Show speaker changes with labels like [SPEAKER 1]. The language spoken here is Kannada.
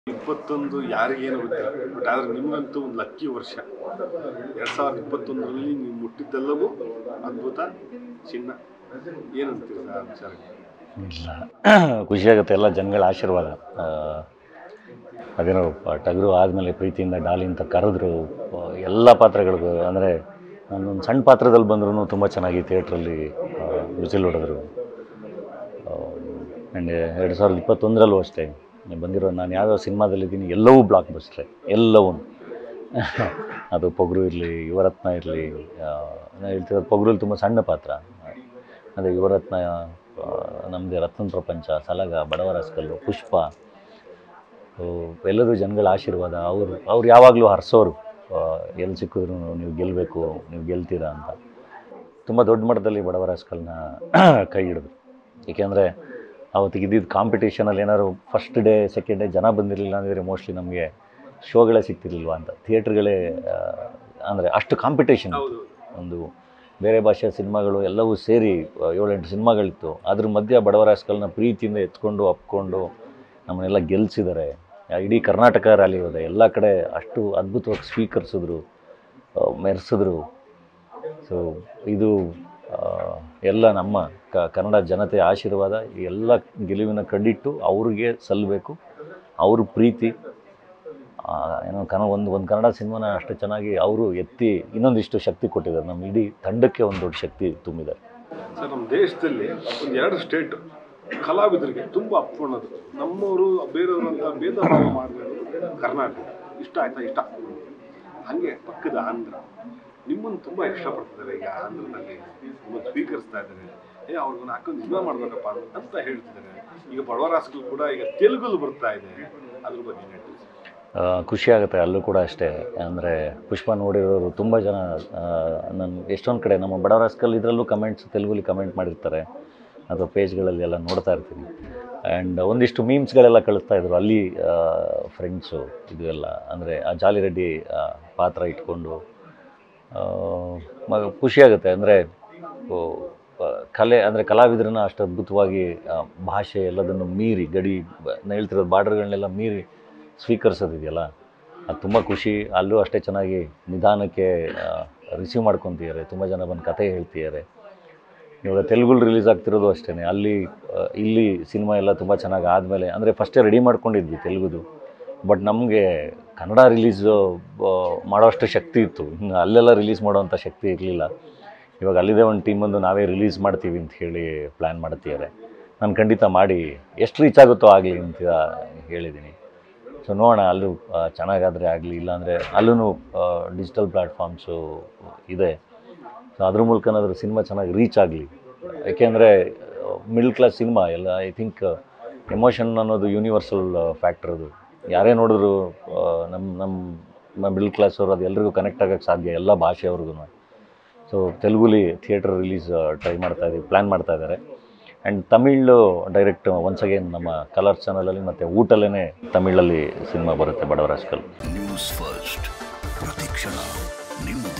[SPEAKER 1] ಇಪ್ಪತ್ತೊಂದು ಯಾರಿಗೇನು ಗೊತ್ತಿಲ್ಲ ಬಟ್ ಆದರೆ ನಿಮಗಂತೂ ಒಂದು ಲಕ್ಕಿ ವರ್ಷ ಎರಡು ಸಾವಿರದ ಇಪ್ಪತ್ತೊಂದರಲ್ಲಿ ನೀವು ಮುಟ್ಟಿದ್ದೆಲ್ಲವೂ ಅದ್ಭುತ ಚಿನ್ನ ಏನಂತೀರಿ ಸರ್ ಆ ವಿಚಾರಕ್ಕೆ
[SPEAKER 2] ಇಲ್ಲ ಖುಷಿಯಾಗುತ್ತೆ ಎಲ್ಲ ಜನಗಳ ಆಶೀರ್ವಾದ ಆ, ಅದೇನೋ ಪ- ಟಗರು ಆದಮೇಲೆ ಪ್ರೀತಿಯಿಂದ ಡಾಲಿ ಅಂತ ಕರೆದ್ರು ಆ, ಎಲ್ಲ ಪಾತ್ರಗಳಿಗೂ ಅಂದರೆ ನಾನೊಂದು ಸಣ್ಣ ಪಾತ್ರದಲ್ಲಿ ಬಂದ್ರೂ ತುಂಬ ಚೆನ್ನಾಗಿ ಥಿಯೇಟ್ರಲ್ಲಿ ವಿಸಿಲ್ ಹೊಡೆದ್ರು ಆ್ಯಂಡ್ ಎರಡು ಸಾವಿರದ ಇಪ್ಪತ್ತೊಂದರಲ್ಲೂ ಅಷ್ಟೇ ಬಂದಿರೋ ನಾನು ಯಾವ್ಯಾವ ಸಿನಿಮಾದಲ್ಲಿದ್ದೀನಿ ಎಲ್ಲವೂ ಬ್ಲಾಕ್ ಬಸ್ಟ್ರೆ ಎಲ್ಲವೂ ಅದು ಪೊಗರು ಇರಲಿ ಯುವರತ್ನ ಇರಲಿ ನಾನು ಹೇಳ್ತಿರೋದು ಪೊಗರಲ್ಲಿ ತುಂಬ ಸಣ್ಣ ಪಾತ್ರ ಅದೇ ಯುವರತ್ನ ನಮ್ಮದೇ ರತ್ನ ಪ್ರಪಂಚ ಸಲಗ ಬಡವರ ಸ್ಕಲ್ಲು ಪುಷ್ಪ ಸೊ, ಎಲ್ಲರೂ ಜನಗಳ ಆಶೀರ್ವಾದ ಅವರು ಅವ್ರು ಯಾವಾಗಲೂ ಹರಿಸೋರು ಎಲ್ಲಿ ಸಿಕ್ಕಿದ್ರು ನೀವು ಗೆಲ್ಲಬೇಕು ನೀವು ಗೆಲ್ತೀರಾ ಅಂತ ತುಂಬ ದೊಡ್ಡ ಮಟ್ಟದಲ್ಲಿ ಬಡವರ ಸ್ಕಲ್ನ ಕೈ ಹಿಡಿದ್ರು ಏಕೆಂದರೆ ಅವತ್ತಿಗೆ ಇದ್ದಿದ್ದು ಕಾಂಪಿಟೇಷನಲ್ಲಿ ಏನಾದ್ರು ಫಸ್ಟ್ ಡೇ ಸೆಕೆಂಡ್ ಡೇ ಜನ ಬಂದಿರಲಿಲ್ಲ ಅಂದರೆ ಮೋಸ್ಟ್ಲಿ ನಮಗೆ ಶೋಗಳೇ ಸಿಗ್ತಿರ್ಲಿಲ್ವಾ ಅಂತ ಥಿಯೇಟ್ರ್ಗಳೇ ಅಂದರೆ ಅಷ್ಟು ಕಾಂಪಿಟೇಷನ್
[SPEAKER 1] ಹೌದು
[SPEAKER 2] ಒಂದು ಬೇರೆ ಭಾಷೆಯ ಸಿನಿಮಾಗಳು ಎಲ್ಲವೂ ಸೇರಿ ಆ, ಏಳೆಂಟು ಸಿನಿಮಾಗಳಿತ್ತು ಅದ್ರ ಮಧ್ಯೆ ಬಡವರ ಸ್ಕಲ್ನ ಪ್ರೀತಿಯಿಂದ ಎತ್ಕೊಂಡು ಅಪ್ಕೊಂಡು ನಮ್ಮನ್ನೆಲ್ಲ ಗೆಲ್ಲಿಸಿದ್ದಾರೆ ಇಡೀ ಕರ್ನಾಟಕ ರ್ಯಾಲಿ ಹೋದೆ ಎಲ್ಲ ಕಡೆ ಅಷ್ಟು ಅದ್ಭುತವಾಗಿ ಸ್ವೀಕರಿಸಿದ್ರು ಆ, ಮೆರೆಸಿದ್ರು ಸೊ ಇದು ಆ, ಎಲ್ಲ ನಮ್ಮ ಕ ಕನ್ನಡ ಜನತೆಯ ಆಶೀರ್ವಾದ ಈ ಎಲ್ಲ ಗೆಲುವಿನ ಕ್ರೆಡಿಟ್ಟು ಅವ್ರಿಗೆ ಸಲ್ಲಬೇಕು ಅವ್ರ ಪ್ರೀತಿ ಆ, ಏನೋ ಕನ್ನಡ ಒಂದು ಒಂದು ಕನ್ನಡ ಸಿನಿಮಾನ ಅಷ್ಟು ಚೆನ್ನಾಗಿ ಅವರು ಎತ್ತಿ ಇನ್ನೊಂದಿಷ್ಟು ಶಕ್ತಿ ಕೊಟ್ಟಿದ್ದಾರೆ ನಮ್ಮ ಇಡೀ ತಂಡಕ್ಕೆ ಒಂದು ದೊಡ್ಡ ಶಕ್ತಿ ತುಂಬಿದ್ದಾರೆ
[SPEAKER 1] ಸರ್ ನಮ್ಮ ದೇಶದಲ್ಲಿ ಒಂದು ಎರಡು ಸ್ಟೇಟ್ ಕಲಾವಿದರಿಗೆ ತುಂಬ ಅಪ್ಕೊಳ್ಳೋದು ನಮ್ಮವರು ಬೇರೆಯವರು ಅಂತ ಭೇದ ಭಾವ ಮಾಡಿರೋದು ಕರ್ನಾಟಕ ಇಷ್ಟ ಆಯ್ತಾ ಇಷ್ಟ ಹಾಗೆ ಪಕ್ಕದ ಆಂಧ್ರ ನಿಮ್ಮನ್ನು ತುಂಬ ಇಷ್ಟಪಡ್ತಿದ್ದಾರೆ ಈಗ ಆಂಧ್ರದಲ್ಲಿ ನಿಮ್ಮನ್ನು ಸ್ವೀಕರಿಸ್ತಾ ಇದ್ದಾರೆ ಏ ಅವ್ರಿಗೊಂದು ಹಾಕೊಂಡು ಸಿನಿಮಾ ಮಾಡ್ಬೇಕಪ್ಪ ಅಂತ ಹೇಳ್ತಿದ್ದಾರೆ ಈಗ ಬಡವರಾಸ್ಗಳು ಕೂಡ ಈಗ ತೆಲುಗಲ್ಲಿ ಬರ್ತಾ ಇದೆ ಅದ್ರ ಬಗ್ಗೆ ಏನ್ ಹೇಳ್ತೀವಿ ಸರ್?
[SPEAKER 2] ಆ, ಖುಷಿ ಆಗುತ್ತೆ ಅಲ್ಲೂ ಕೂಡ ಅಷ್ಟೇ ಅಂದರೆ ಪುಷ್ಪ ನೋಡಿರೋರು ತುಂಬ ಜನ ನನ್ನ ಎಷ್ಟೊಂದು ಕಡೆ ನಮ್ಮ ಬಡವರ ಸ್ಕಲ್ ಇದರಲ್ಲೂ ಕಮೆಂಟ್ಸ್ ತೆಲುಗುಲಿ ಕಮೆಂಟ್ ಮಾಡಿರ್ತಾರೆ ಅಥವಾ ಪೇಜ್ಗಳಲ್ಲಿ ಎಲ್ಲ ನೋಡ್ತಾ ಇರ್ತೀನಿ ಆ್ಯಂಡ್ ಒಂದಿಷ್ಟು ಮೀಮ್ಸ್ಗಳೆಲ್ಲ ಕಳಿಸ್ತಾ ಇದ್ರು ಅಲ್ಲಿ ಫ್ರೆಂಡ್ಸು ಇದು ಎಲ್ಲ ಅಂದರೆ ಆ ಜಾಲಿರೆಡ್ಡಿ ಆ, ಪಾತ್ರ ಇಟ್ಕೊಂಡು ಆ, ಮ ಖುಷಿಯಾಗುತ್ತೆ ಅಂದರೆ ಕಲೆ ಅಂದರೆ ಕಲಾವಿದರನ್ನ ಅಷ್ಟು ಅದ್ಭುತವಾಗಿ ಆ, ಭಾಷೆ ಎಲ್ಲದನ್ನು ಮೀರಿ ಗಡಿ ಬ- ನಾನು ಹೇಳ್ತಿರೋದು ಬಾರ್ಡರ್ಗಳನ್ನೆಲ್ಲ ಮೀರಿ ಸ್ವೀಕರಿಸೋದಿದೆಯಲ್ಲ ಅದು ತುಂಬ ಖುಷಿ ಅಲ್ಲೂ ಅಷ್ಟೇ ಚೆನ್ನಾಗಿ ನಿಧಾನಕ್ಕೆ ರಿಸೀವ್ ಮಾಡ್ಕೊತಿದ್ದಾರೆ ತುಂಬ ಜನ ಬಂದು ಕತೆ ಹೇಳ್ತಿದ್ದಾರೆ ಇವಾಗ ತೆಲುಗಲ್ಲಿ ರಿಲೀಸ್ ಆಗ್ತಿರೋದು ಅಷ್ಟೇ ಅಲ್ಲಿ ಆ, ಇಲ್ಲಿ ಸಿನಿಮಾ ಎಲ್ಲ ತುಂಬ ಚೆನ್ನಾಗಿ ಆದಮೇಲೆ ಅಂದರೆ ಫಸ್ಟೇ ರೆಡಿ ಮಾಡ್ಕೊಂಡಿದ್ವಿ ತೆಲುಗುದು ಬಟ್ ನಮಗೆ ಕನ್ನಡ ರಿಲೀಸು ಮಾಡೋಷ್ಟು ಶಕ್ತಿ ಇತ್ತು ಇನ್ನು ಅಲ್ಲೆಲ್ಲ ರಿಲೀಸ್ ಮಾಡೋವಂಥ ಶಕ್ತಿ ಇರಲಿಲ್ಲ ಇವಾಗ ಅಲ್ಲಿದೆ ಒಂದು ಟೀಮ್ ಒಂದು ನಾವೇ ರಿಲೀಸ್ ಮಾಡ್ತೀವಿ ಅಂತ ಹೇಳಿ ಪ್ಲ್ಯಾನ್ ಮಾಡ್ತಿದ್ದಾರೆ ನಾನು ಖಂಡಿತ ಮಾಡಿ ಎಷ್ಟು ರೀಚ್ ಆಗುತ್ತೋ ಆಗಲಿ ಅಂತ ಹೇಳಿದ್ದೀನಿ ಸೊ ನೋಡೋಣ ಅಲ್ಲೂ ಆ, ಚೆನ್ನಾಗಾದರೆ ಆಗಲಿ ಇಲ್ಲಾಂದರೆ ಅಲ್ಲೂ ಡಿಜಿಟಲ್ ಪ್ಲ್ಯಾಟ್ಫಾರ್ಮ್ಸು ಇದೆ ಸೊ ಅದ್ರ ಮೂಲಕನಾದ್ರೂ ಸಿನಿಮಾ ಚೆನ್ನಾಗಿ ರೀಚ್ ಆಗಲಿ ಯಾಕೆಂದರೆ ಮಿಡ್ಲ್ ಕ್ಲಾಸ್ ಸಿನಿಮಾ ಎಲ್ಲ ಐ ಥಿಂಕ್ ಎಮೋಷನ್ ಅನ್ನೋದು ಯೂನಿವರ್ಸಲ್ ಫ್ಯಾಕ್ಟರ್ ಅದು ಯಾರೇ ನೋಡಿದ್ರು ನಮ್ಮ ನಮ್ಮ ಮಿಡ್ಲ್ ಕ್ಲಾಸ್ ಅವರು ಅದು ಎಲ್ರಿಗೂ ಕನೆಕ್ಟ್ ಆಗೋಕ್ಕೆ ಸಾಧ್ಯ ಎಲ್ಲ ಭಾಷೆಯವ್ರಿಗೂ ಸೊ ತೆಲುಗುಲಿ ಥಿಯೇಟರ್ ರಿಲೀಸ್ ಟ್ರೈ ಮಾಡ್ತಾ ಇದ್ದೀವಿ ಪ್ಲ್ಯಾನ್ ಮಾಡ್ತಾ ಇದ್ದಾರೆ and Tamil direct once again ನಮ್ಮ ಕಲರ್ ಚಾನಲಲ್ಲಿ ಮತ್ತು ಊಟಲ್ಲೇ ತಮಿಳಲ್ಲಿ ಸಿನಿಮಾ ಬರುತ್ತೆ ಬಡವರ ಸ್ಕಲ್
[SPEAKER 3] ನ್ಯೂಸ್ ಫಸ್ಟ್ ಪ್ರತಿಕ್ಷಣ ನಿಮ್ಮ